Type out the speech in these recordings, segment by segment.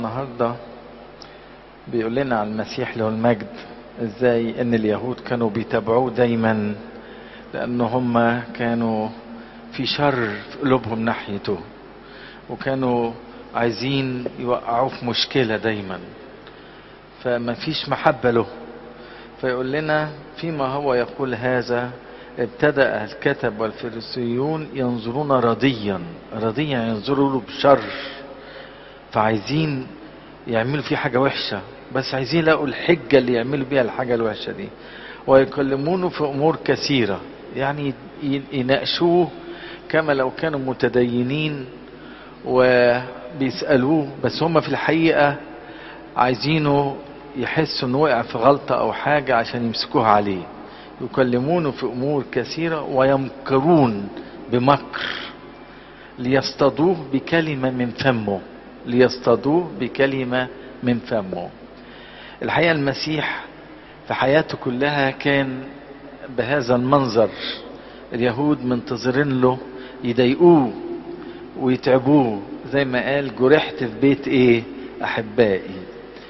النهارده بيقول لنا على المسيح له المجد ازاي ان اليهود كانوا بيتابعوه دايما لان هم كانوا في شر في قلوبهم ناحيته وكانوا عايزين يوقعوه في مشكله دايما فما فيش محبه له فيقول لنا فيما هو يقول هذا ابتدأ الكتب والفريسيون ينظرون رضيا رضيا ينظروا له بشر فعايزين يعملوا فيه حاجة وحشة بس عايزين يلاقوا الحجة اللي يعملوا بيها الحاجة الوحشة دي ويكلمونه في أمور كثيرة يعني يناقشوه كما لو كانوا متدينين وبيسألوه بس هم في الحقيقة عايزينه يحسوا انه وقع في غلطة او حاجة عشان يمسكوها عليه يكلمونه في امور كثيرة ويمكرون بمكر ليصطادوه بكلمة من فمه ليصطادوه بكلمة من فمه الحقيقة المسيح في حياته كلها كان بهذا المنظر اليهود منتظرين له يضايقوه ويتعبوه زي ما قال جرحت في بيت ايه احبائي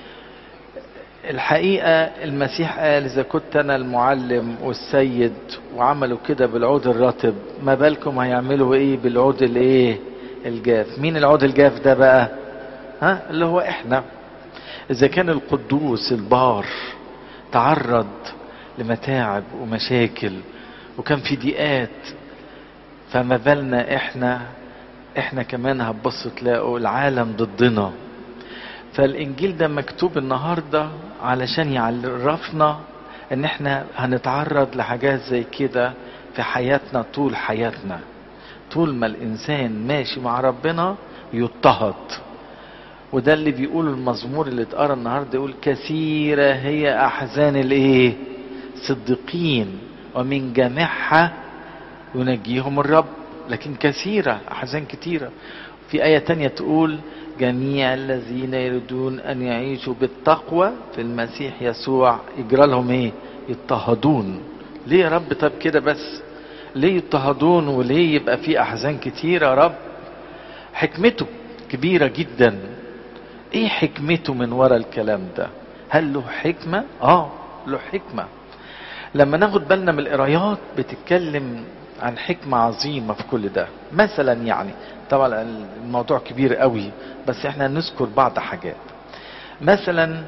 الحقيقة المسيح قال إذا كنت أنا المعلم والسيد وعملوا كده بالعود الرطب ما بالكم هيعملوا إيه بالعود الإيه الجاف مين العود الجاف ده بقى ها اللي هو إحنا إذا كان القدوس البار تعرض لمتاعب ومشاكل وكان في ضيقات فما بالنا إحنا إحنا كمان هتبصوا تلاقوا العالم ضدنا فالانجيل ده مكتوب النهارده علشان يعرفنا ان احنا هنتعرض لحاجات زي كده في حياتنا طول حياتنا طول ما الانسان ماشي مع ربنا يضطهد وده اللي بيقوله المزمور اللي اتقرا النهارده يقول كثيره هي احزان الايه صديقين ومن جميعها ينجيهم الرب لكن كثيره احزان كثيره في ايه تانية تقول جميع الذين يريدون ان يعيشوا بالتقوى في المسيح يسوع يجرى لهم ايه يضطهدون ليه يا رب طب كده بس ليه يضطهدون وليه يبقى في احزان كتيره يا رب حكمته كبيره جدا ايه حكمته من ورا الكلام ده هل له حكمه اه له حكمه لما ناخد بالنا من القرايات بتتكلم عن حكمة عظيمة في كل ده مثلا يعني طبعا الموضوع كبير قوي بس احنا نذكر بعض حاجات مثلا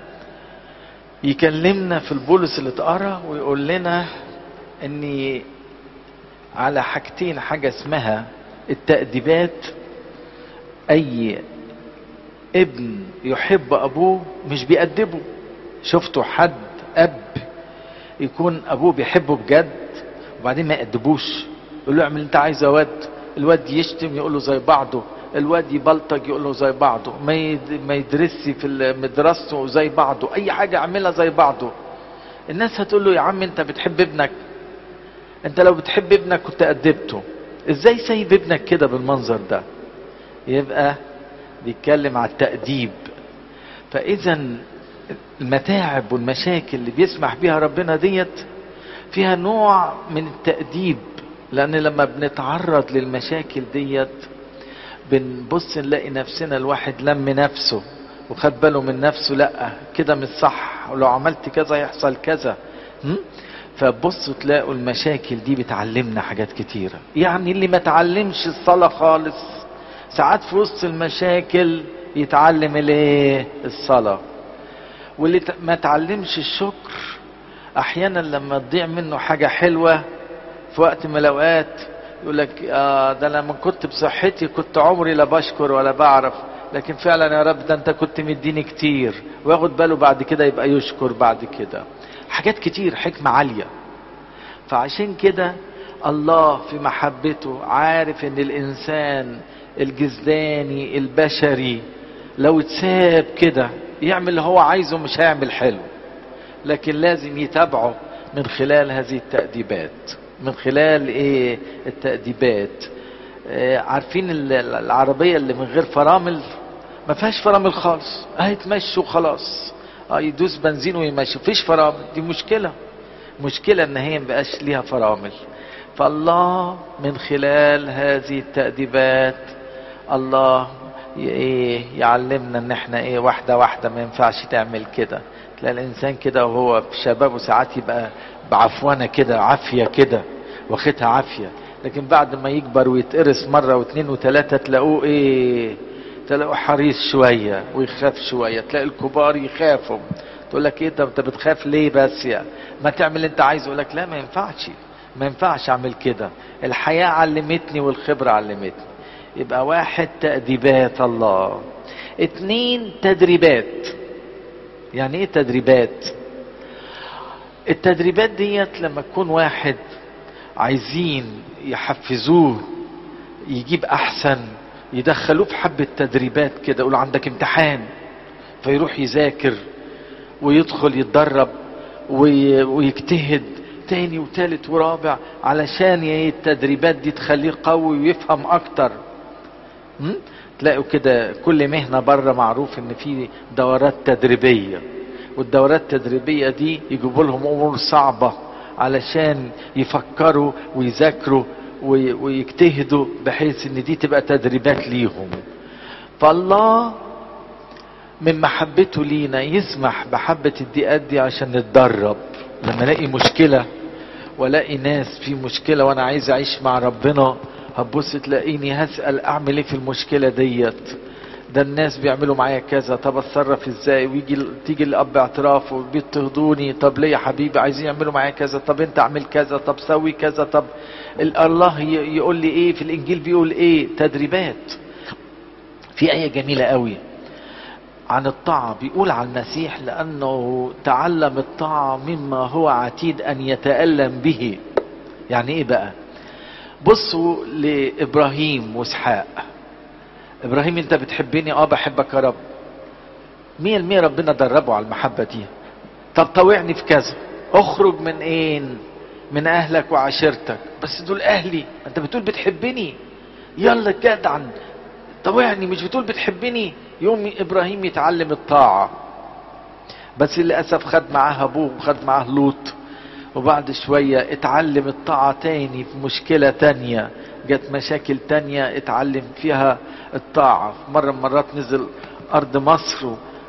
يكلمنا في البولس اللي اتقرا ويقول لنا ان على حاجتين حاجة اسمها التأديبات اي ابن يحب ابوه مش بيأدبه شفتوا حد اب يكون ابوه بيحبه بجد وبعدين ما يأدبوش يقول له اعمل انت عايزه يا واد الواد يشتم يقول له زي بعضه الواد يبلطج يقول له زي بعضه ما ما يدرسش في مدرسته زي بعضه اي حاجه اعملها زي بعضه الناس هتقول له يا عم انت بتحب ابنك انت لو بتحب ابنك كنت ادبته ازاي سايب ابنك كده بالمنظر ده يبقى بيتكلم على التأديب فاذا المتاعب والمشاكل اللي بيسمح بيها ربنا ديت فيها نوع من التأديب لأن لما بنتعرض للمشاكل ديت بنبص نلاقي نفسنا الواحد لم نفسه وخد باله من نفسه لا كده مش صح ولو عملت كذا يحصل كذا فبصوا تلاقوا المشاكل دي بتعلمنا حاجات كتيرة يعني اللي ما تعلمش الصلاة خالص ساعات في وسط المشاكل يتعلم الايه الصلاة واللي ما تعلمش الشكر احيانا لما تضيع منه حاجة حلوة في وقت من الاوقات يقول لك آه ده لما كنت بصحتي كنت عمري لا بشكر ولا بعرف لكن فعلا يا رب ده انت كنت مديني كتير وياخد باله بعد كده يبقى يشكر بعد كده حاجات كتير حكمة عالية فعشان كده الله في محبته عارف ان الانسان الجزداني البشري لو اتساب كده يعمل اللي هو عايزه مش هيعمل حلو لكن لازم يتابعه من خلال هذه التأديبات من خلال ايه التأديبات آه عارفين العربية اللي من غير فرامل ما فيهاش فرامل خالص هيتمشوا خلاص اه يدوس بنزين ويمشي مفيش فرامل دي مشكلة مشكلة ان هي مبقاش ليها فرامل فالله من خلال هذه التأديبات الله ايه يعلمنا ان احنا ايه واحدة واحدة ما ينفعش تعمل كده تلاقي الانسان كده وهو في شبابه ساعات يبقى بعفوانة كده عافية كده واخدها عافية لكن بعد ما يكبر ويتقرص مرة واثنين وثلاثة تلاقوه ايه تلاقوه حريص شوية ويخاف شوية تلاقي الكبار يخافوا تقول لك ايه طب انت بتخاف ليه بس يعني ما تعمل انت عايزه يقول لك لا ما ينفعش ما ينفعش اعمل كده الحياة علمتني والخبرة علمتني يبقى واحد تأديبات الله اتنين تدريبات يعني ايه تدريبات التدريبات ديت لما تكون واحد عايزين يحفزوه يجيب احسن يدخلوه في حبة تدريبات كده يقولوا عندك امتحان فيروح يذاكر ويدخل يتدرب ويجتهد تاني وتالت ورابع علشان التدريبات دي تخليه قوي ويفهم اكتر تلاقوا كده كل مهنة بره معروف ان في دورات تدريبية والدورات التدريبية دي يجيبوا لهم امور صعبة علشان يفكروا ويذاكروا ويجتهدوا بحيث ان دي تبقى تدريبات ليهم فالله من محبته لينا يسمح بحبة الدقات دي عشان نتدرب لما الاقي مشكلة والاقي ناس في مشكلة وانا عايز اعيش مع ربنا هتبص تلاقيني هسأل اعمل ايه في المشكلة ديت ده الناس بيعملوا معايا كذا طب اتصرف ازاي ويجي تيجي الاب اعتراف وبيضطهدوني طب ليه يا حبيبي عايزين يعملوا معايا كذا طب انت اعمل كذا طب سوي كذا طب الله يقول لي ايه في الانجيل بيقول ايه تدريبات في ايه جميلة قوي عن الطاعة بيقول عن المسيح لأنه تعلم الطاعة مما هو عتيد أن يتألم به يعني إيه بقى بصوا لإبراهيم وإسحاق إبراهيم أنت بتحبني أه بحبك يا رب مية المية ربنا دربه على المحبة دي طب طوعني في كذا اخرج من اين من اهلك وعشيرتك بس دول اهلي انت بتقول بتحبني يلا جدعا طوعني مش بتقول بتحبني يوم ابراهيم يتعلم الطاعة بس للأسف خد معاه ابوه وخد معاه لوط وبعد شوية اتعلم الطاعة تاني في مشكلة تانية جت مشاكل تانية اتعلم فيها الطاعة مرة من مرات نزل أرض مصر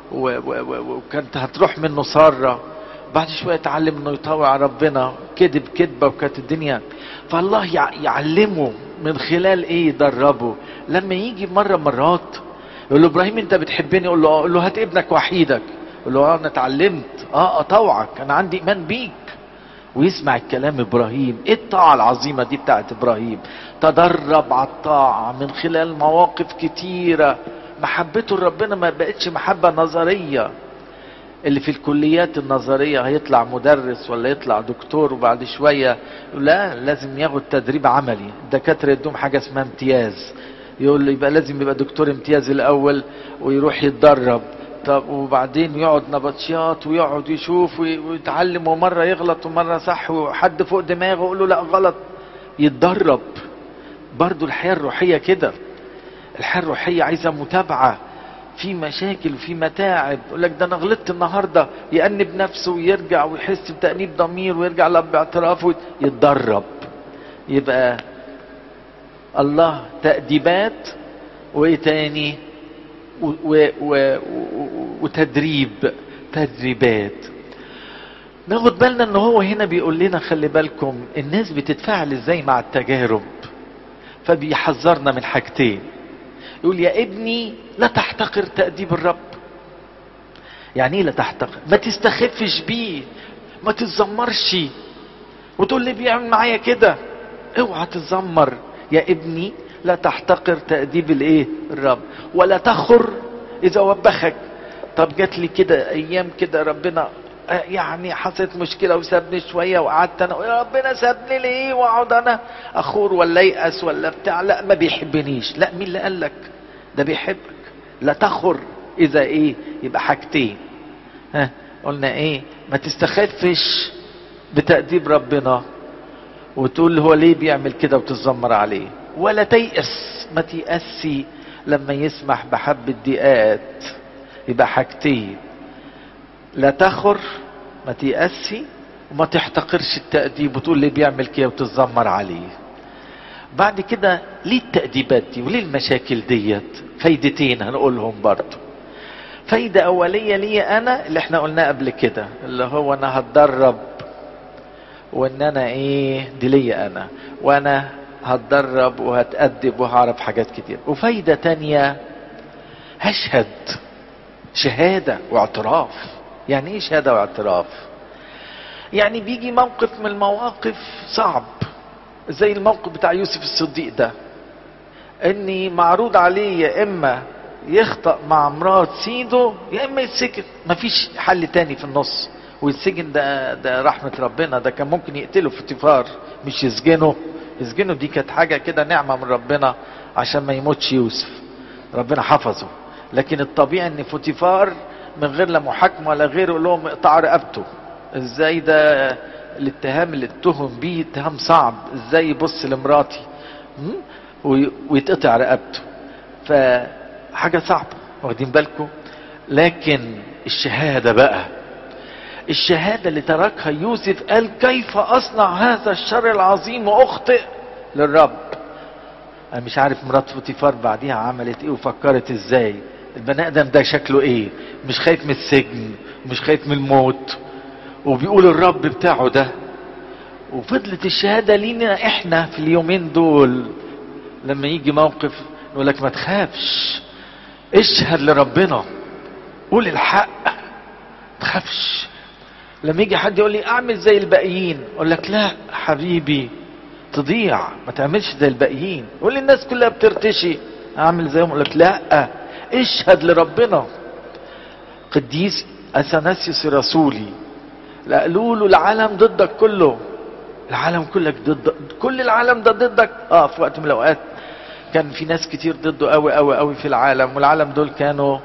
وكانت هتروح منه سارة بعد شوية اتعلم انه يطاوع ربنا كذب كذبة وكانت الدنيا فالله يعلمه من خلال ايه يدربه لما يجي مرة مرات يقول له ابراهيم انت بتحبني يقول له اه يقول له هات ابنك وحيدك يقول له اه انا اتعلمت اه اطوعك انا عندي ايمان بيك ويسمع الكلام ابراهيم ايه الطاعة العظيمة دي بتاعت ابراهيم تدرب على الطاعة من خلال مواقف كتيرة محبته لربنا ما بقتش محبة نظرية اللي في الكليات النظرية هيطلع مدرس ولا يطلع دكتور وبعد شوية لا لازم ياخد تدريب عملي الدكاترة يدوم حاجة اسمها امتياز يقول له يبقى لازم يبقى دكتور امتياز الأول ويروح يتدرب طب وبعدين يقعد نبطشيات ويقعد يشوف ويتعلم ومرة يغلط ومرة صح وحد فوق دماغه يقول له لا غلط يتدرب برضو الحياة الروحية كده الحياة الروحية عايزة متابعة في مشاكل وفي متاعب يقول لك ده انا غلطت النهارده يأنب نفسه ويرجع ويحس بتأنيب ضمير ويرجع لب باعترافه يتدرب يبقى الله تأديبات وايه تاني و و و وتدريب تدريبات ناخد بالنا ان هو هنا بيقول لنا خلي بالكم الناس بتتفاعل ازاي مع التجارب فبيحذرنا من حاجتين يقول يا ابني لا تحتقر تأديب الرب يعني ايه لا تحتقر ما تستخفش بيه ما تتذمرش وتقول لي بيعمل معايا كده اوعى تتذمر يا ابني لا تحتقر تأديب الايه الرب ولا تخر اذا وبخك طب جات لي كده ايام كده ربنا يعني حصلت مشكلة وسابني شوية وقعدت انا يا ربنا سابني ليه واقعد انا اخور ولا يأس ولا بتاع لا ما بيحبنيش لا مين اللي قال لك ده بيحبك لا تخر اذا ايه يبقى حاجتين ها قلنا ايه ما تستخفش بتأديب ربنا وتقول هو ليه بيعمل كده وتتذمر عليه ولا تيأس ما تيأسي لما يسمح بحبة دقات يبقى حاجتين لا تخر ما تيأسي وما تحتقرش التأديب وتقول لي بيعمل كده وتتذمر عليه بعد كده ليه التأديبات دي وليه المشاكل ديت فايدتين هنقولهم برضو فايدة أولية لي أنا اللي احنا قلناه قبل كده اللي هو أنا هتدرب وإن أنا إيه دي ليا أنا وأنا هتدرب وهتأدب وهعرف حاجات كتير وفايدة تانية هشهد شهادة واعتراف يعني ايه شهادة واعتراف يعني بيجي موقف من المواقف صعب زي الموقف بتاع يوسف الصديق ده اني معروض عليه يا اما يخطأ مع مرات سيده يا اما يتسجن مفيش حل تاني في النص والسجن ده ده رحمة ربنا ده كان ممكن يقتله في تفار مش يسجنه يسجنه دي كانت حاجة كده نعمة من ربنا عشان ما يموتش يوسف ربنا حفظه لكن الطبيعي ان فوتيفار من غير لا محاكمه ولا غيره يقول لهم اقطعوا رقبته ازاي ده الاتهام اللي اتهم بيه اتهام صعب ازاي يبص لمراتي ويتقطع رقبته فحاجه صعبه واخدين بالكم لكن الشهاده بقى الشهاده اللي تركها يوسف قال كيف اصنع هذا الشر العظيم واخطئ للرب انا مش عارف مرات فوتيفار بعديها عملت ايه وفكرت ازاي البني ادم ده شكله ايه مش خايف من السجن مش خايف من الموت وبيقول الرب بتاعه ده وفضلت الشهاده لينا احنا في اليومين دول لما يجي موقف نقول لك ما تخافش اشهد لربنا قول الحق ما تخافش لما يجي حد يقول لي اعمل زي الباقيين اقول لك لا حبيبي تضيع ما تعملش زي الباقيين يقول لي الناس كلها بترتشي اعمل زيهم اقول لك لا اشهد لربنا قديس اثناسيوس رسولي لا قالوا له العالم ضدك كله العالم كلك ضد كل العالم ده ضدك اه في وقت من الاوقات كان في ناس كتير ضده قوي قوي قوي في العالم والعالم دول كانوا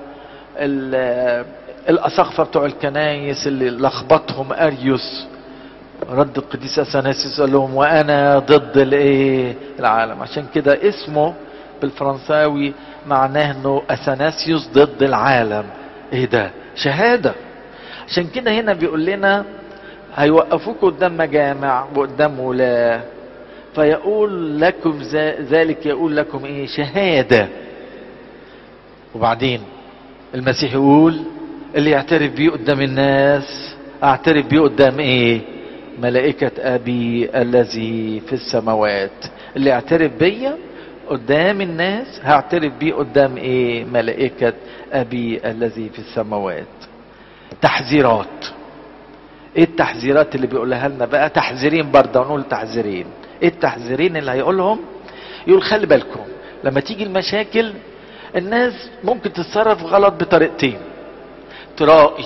الاساقفه بتوع الكنايس اللي لخبطهم اريوس رد القديس اثناسيوس قال لهم وانا ضد الايه العالم عشان كده اسمه بالفرنساوي معناه انه اثناسيوس ضد العالم ايه ده شهاده عشان كده هنا بيقول لنا هيوقفوك قدام مجامع وقدام ولاة فيقول لكم ذلك يقول لكم ايه شهادة وبعدين المسيح يقول اللي يعترف بيه قدام الناس اعترف بيه قدام ايه ملائكة ابي الذي في السماوات اللي يعترف بيا قدام الناس هعترف بيه قدام ايه ملائكة ابي الذي في السماوات تحذيرات ايه التحذيرات اللي بيقولها لنا بقى تحذيرين برضه نقول تحذيرين ايه التحذيرين اللي هيقولهم يقول خلي بالكم لما تيجي المشاكل الناس ممكن تتصرف غلط بطريقتين ترائي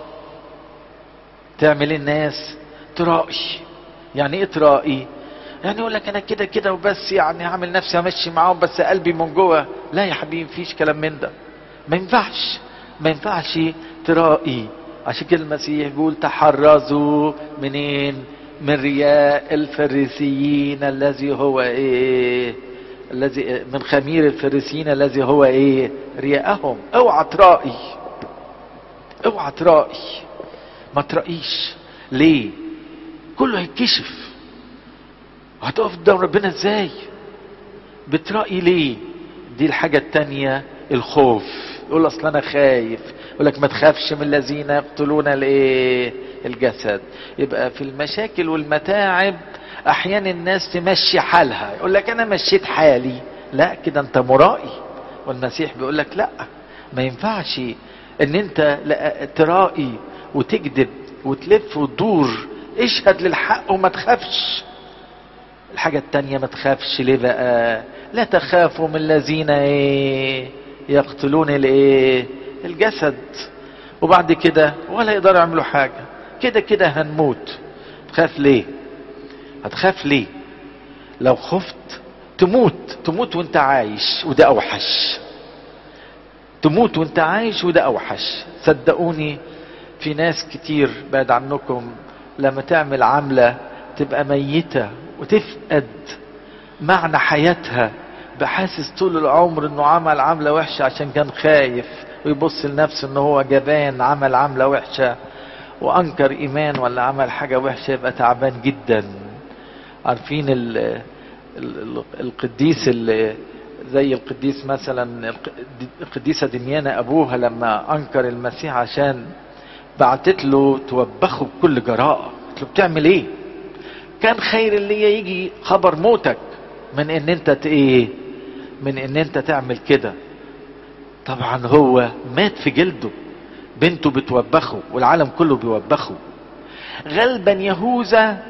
تعمل الناس ترائي يعني ايه ترائي يعني يقول لك انا كده كده وبس يعني هعمل نفسي امشي معاهم بس قلبي من جوه لا يا حبيبي مفيش كلام من ده ما ينفعش ما ينفعش ترائي عشان كده المسيح بيقول تحرزوا منين من رياء الفريسيين الذي هو ايه الذي من خمير الفريسيين الذي هو ايه رياءهم اوعى ترائي اوعى ترائي ما ترائيش ليه كله هيتكشف هتقف قدام ربنا ازاي بترائي ليه دي الحاجة التانية الخوف يقول اصل انا خايف يقول لك ما تخافش من الذين يقتلون الايه الجسد يبقى في المشاكل والمتاعب احيانا الناس تمشي حالها يقول لك انا مشيت حالي لا كده انت مرائي والمسيح بيقول لك لا ما ينفعش ان انت ترائي وتكذب وتلف وتدور اشهد للحق وما تخافش الحاجة التانية ما تخافش ليه بقى لا تخافوا من الذين ايه يقتلون الايه الجسد وبعد كده ولا يقدروا يعملوا حاجة كده كده هنموت تخاف ليه هتخاف ليه لو خفت تموت تموت وانت عايش وده اوحش تموت وانت عايش وده اوحش صدقوني في ناس كتير بعد عنكم لما تعمل عملة تبقى ميتة وتفقد معنى حياتها بحاسس طول العمر انه عمل عملة وحشة عشان كان خايف ويبص لنفسه ان هو جبان عمل عملة وحشة وانكر ايمان ولا عمل حاجة وحشة يبقى تعبان جدا عارفين القديس اللي زي القديس مثلا القديسة دميانة أبوها لما أنكر المسيح عشان بعتت له توبخه بكل جراءة قلت له بتعمل ايه كان خير اللي يجي خبر موتك من ان انت ايه من ان انت تعمل كده طبعا هو مات في جلده بنته بتوبخه والعالم كله بيوبخه غلبا يهوذا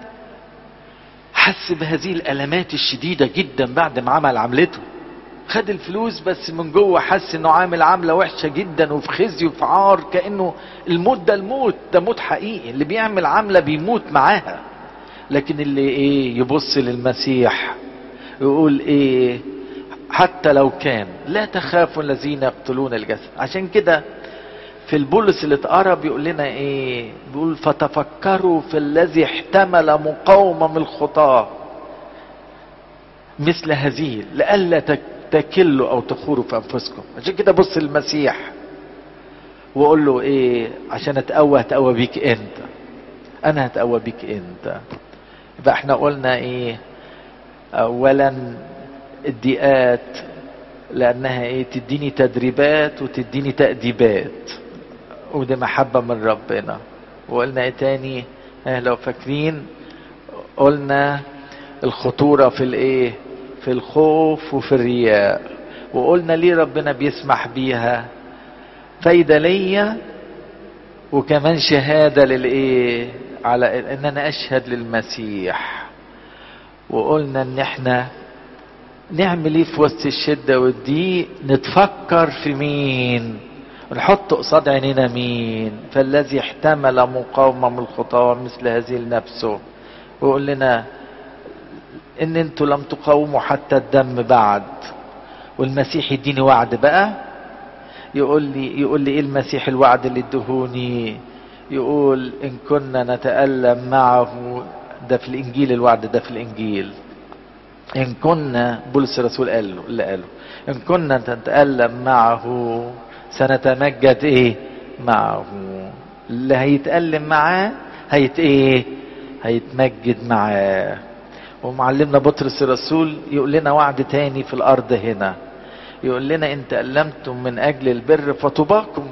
حس بهذه الالمات الشديده جدا بعد ما عمل عملته خد الفلوس بس من جوه حس انه عامل عامله وحشه جدا وفي خزي وفي عار كانه الموت ده الموت ده موت حقيقي اللي بيعمل عامله بيموت معاها لكن اللي ايه يبص للمسيح يقول ايه حتى لو كان لا تخافوا الذين يقتلون الجسد عشان كده في البولس اللي اتقرا بيقول لنا ايه بيقول فتفكروا في الذي احتمل مقاومه من الخطاه مثل هذه لئلا تكلوا او تخوروا في انفسكم عشان كده بص للمسيح وقول له ايه عشان اتقوى هتقوى بيك انت انا هتقوى بيك انت يبقى احنا قلنا ايه اولا الضيقات لانها ايه تديني تدريبات وتديني تأديبات ودي محبة من ربنا وقلنا ايه تاني اه لو فاكرين قلنا الخطورة في الايه في الخوف وفي الرياء وقلنا ليه ربنا بيسمح بيها فايدة ليا وكمان شهادة للايه على ان انا اشهد للمسيح وقلنا ان احنا نعمل ايه في وسط الشدة والضيق نتفكر في مين نحط قصاد عينينا مين فالذي احتمل مقاومة من الخطاة مثل هذه لنفسه ويقول لنا ان انتوا لم تقاوموا حتى الدم بعد والمسيح يديني وعد بقى يقول لي يقول لي ايه المسيح الوعد اللي ادهوني يقول ان كنا نتألم معه ده في الانجيل الوعد ده في الانجيل ان كنا بولس الرسول قال له اللي قاله ان كنا نتألم معه سنتمجد ايه معه اللي هيتألم معاه هيت ايه هيتمجد معاه ومعلمنا بطرس الرسول يقول لنا وعد تاني في الارض هنا يقول لنا ان تألمتم من اجل البر فطباكم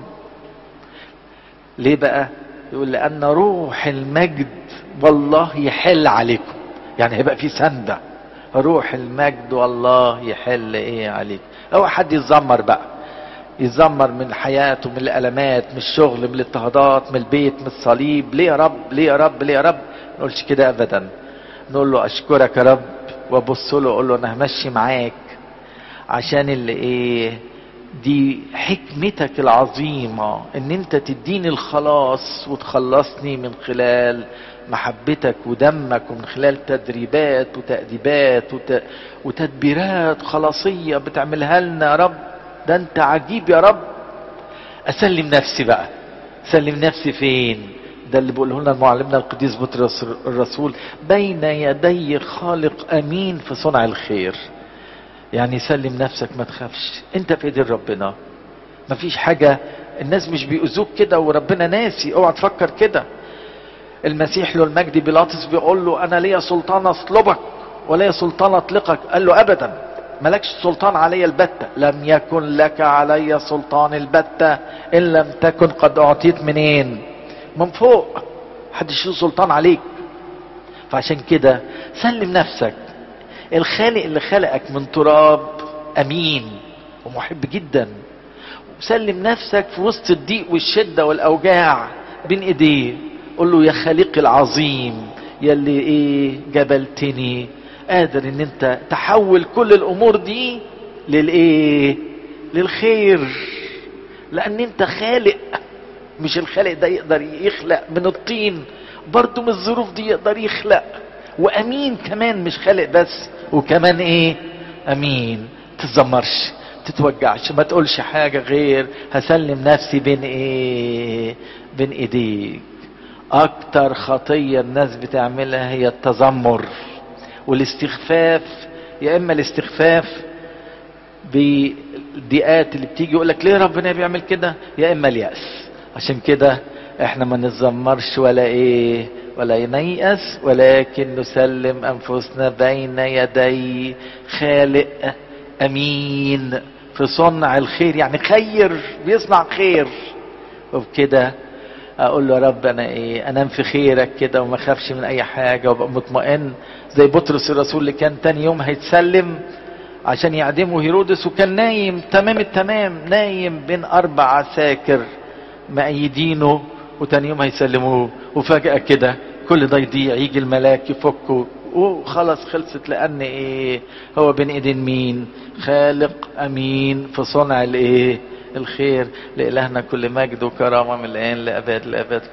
ليه بقى يقول لان روح المجد والله يحل عليكم يعني هيبقى في سندة روح المجد والله يحل ايه عليك او حد يتذمر بقى يتذمر من حياته من الالمات من الشغل من الاضطهادات من البيت من الصليب ليه يا رب ليه يا رب ليه يا رب ما نقولش كده ابدا نقول له اشكرك يا رب وابص له اقول له انا همشي معاك عشان اللي ايه دي حكمتك العظيمة ان انت تديني الخلاص وتخلصني من خلال محبتك ودمك ومن خلال تدريبات وتأديبات وت... وتدبيرات خلاصية بتعملها لنا يا رب ده انت عجيب يا رب اسلم نفسي بقى سلم نفسي فين ده اللي بيقوله لنا معلمنا القديس بطرس الرسول بين يدي خالق امين في صنع الخير يعني سلم نفسك ما تخافش انت في ايدين ربنا مفيش حاجة الناس مش بيؤذوك كده وربنا ناسي اوعى تفكر كده المسيح له المجد بيلاطس بيقول له انا ليا سلطان اصلبك وليا سلطان اطلقك قال له ابدا ملكش سلطان علي البتة لم يكن لك علي سلطان البتة ان لم تكن قد اعطيت منين من فوق محدش له سلطان عليك فعشان كده سلم نفسك الخالق اللي خلقك من تراب امين ومحب جدا وسلم نفسك في وسط الضيق والشدة والاوجاع بين ايديه قول له يا خالقي العظيم يا اللي ايه جبلتني قادر ان انت تحول كل الامور دي للايه للخير لان انت خالق مش الخالق ده يقدر يخلق من الطين برضه من الظروف دي يقدر يخلق وامين كمان مش خالق بس وكمان ايه امين تتذمرش تتوجعش ما تقولش حاجة غير هسلم نفسي بين ايه بين ايديك اكتر خطية الناس بتعملها هي التذمر والاستخفاف يا اما الاستخفاف بالضيقات اللي بتيجي يقول لك ليه ربنا بيعمل كده يا اما اليأس عشان كده احنا ما نتذمرش ولا ايه ولا نيأس ولكن نسلم أنفسنا بين يدي خالق أمين في صنع الخير يعني خير بيصنع خير وبكده اقول له يا رب انا ايه انام في خيرك كده وما اخافش من اي حاجه وابقى مطمئن زي بطرس الرسول اللي كان تاني يوم هيتسلم عشان يعدمه هيرودس وكان نايم تمام التمام نايم بين اربع عساكر مأيدينه وتاني يوم هيسلموه وفجأة كده كل ده يضيع يجي الملاك يفكه وخلاص خلصت لان ايه هو بين ايدين مين خالق امين في صنع الايه الخير لإلهنا كل مجد وكرامة من الآن لأباد الأبد